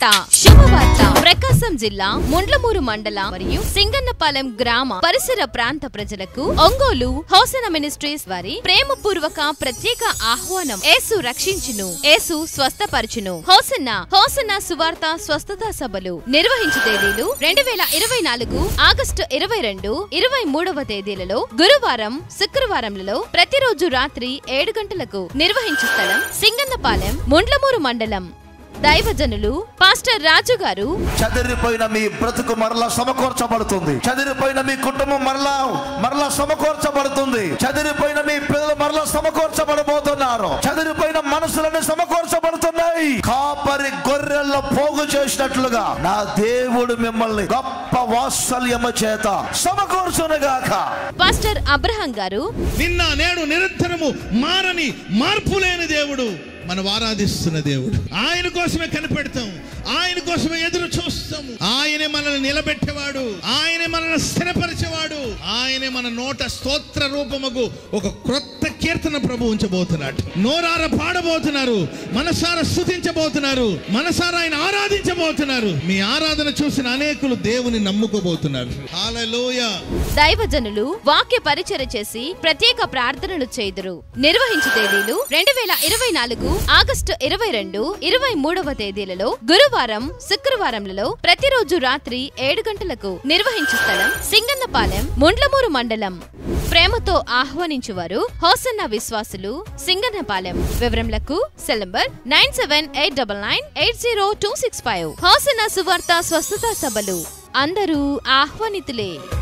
శుభవార్త శుభవార్త ప్రకాశం జిల్లా ముండ్లమూరు మండల మరియు సింగన్నపాలెం గ్రామ పరిసర ప్రాంత ప్రజలకు ఒంగోలు హోసన మినిస్ట్రీస్ వారి ప్రేమపూర్వక ప్రత్యేక ఆహ్వానం ఏసు రక్షించును ఏసు స్వస్థపరచును హోసన్న హోసన్న సువార్త స్వస్థత సభలు నిర్వహించు తేదీలు రెండు వేల ఇరవై నాలుగు ఆగస్టు ఇరవై రెండు ఇరవై మూడవ తేదీలలో గురువారం శుక్రవారంలలో ప్రతిరోజు రాత్రి ఏడు గంటలకు నిర్వహించు స్థలం సింగన్నపాలెం ముండ్లమూరు మండలం దైవజనులు పాస్టర్ రాజు గారు చదిరిపోయిన మీ బ్రతుకు మరలా సమకూర్చబడుతుంది చదిరిపోయిన మీ కుటుంబం మరలా మరలా సమకూర్చబడుతుంది చదిరిపోయిన మీ పిల్లలు మరలా సమకూర్చబడబోతున్నారు చదిరిపోయిన మనసులన్నీ సమకూర్చబడుతున్నాయి కాపరి గొర్రెల్లో పోగు చేసినట్లుగా నా దేవుడు మిమ్మల్ని గొప్ప వాత్సల్యము చేత సమకూర్చునుగాక పాస్టర్ అబ్రహం గారు నిన్న నేడు నిరంతరము మారని మార్పు లేని దేవుడు మనం ఆరాధిస్తున్న దేవుడు ఆయన కోసమే కనిపెడతాం ఆయన కోసమే ఎదురు చూస్తాము ఆయనే మనల్ని నిలబెట్టేవాడు ఆయనే మనల్ని స్థిరపరిచేవాడు ఆయనే మన నోట స్తోత్ర రూపముకు ఒక క్రొత్త కీర్తన ప్రభు ఉంచబోతున్నాడు నోరార పాడబోతున్నారు మనసార స్థుతించబోతున్నారు మనసార ఆయన ఆరాధించబోతున్నారు మీ ఆరాధన చూసిన అనేకులు దేవుని నమ్ముకోబోతున్నారు హల్లెలూయా దైవజనులు వాక్య పరిచయ చేసి ప్రత్యేక ప్రార్థనలు చేదురు నిర్వహించు తేదీలు రెండు వేల ఇరవై నాలుగు ఆగస్టు ఇరవై రెండు ఇరవై మూడవ తేదీలలో గురువారం శుక్రవారంలలో ప్రతిరోజు రాత్రి ఏడు గంటలకు నిర్వహించు స్థలం సింగన్నపాలెం ముండ్లమూరు మండలం ప్రేమతో ఆహ్వానించువారు హోసన్న విశ్వాసులు సింగన్నపాలెం వివరములకు cell number nine seven eight double nine eight zero two six five Hosanna సువార్త స్వస్థత సభలు అందరూ ఆహ్వానితులే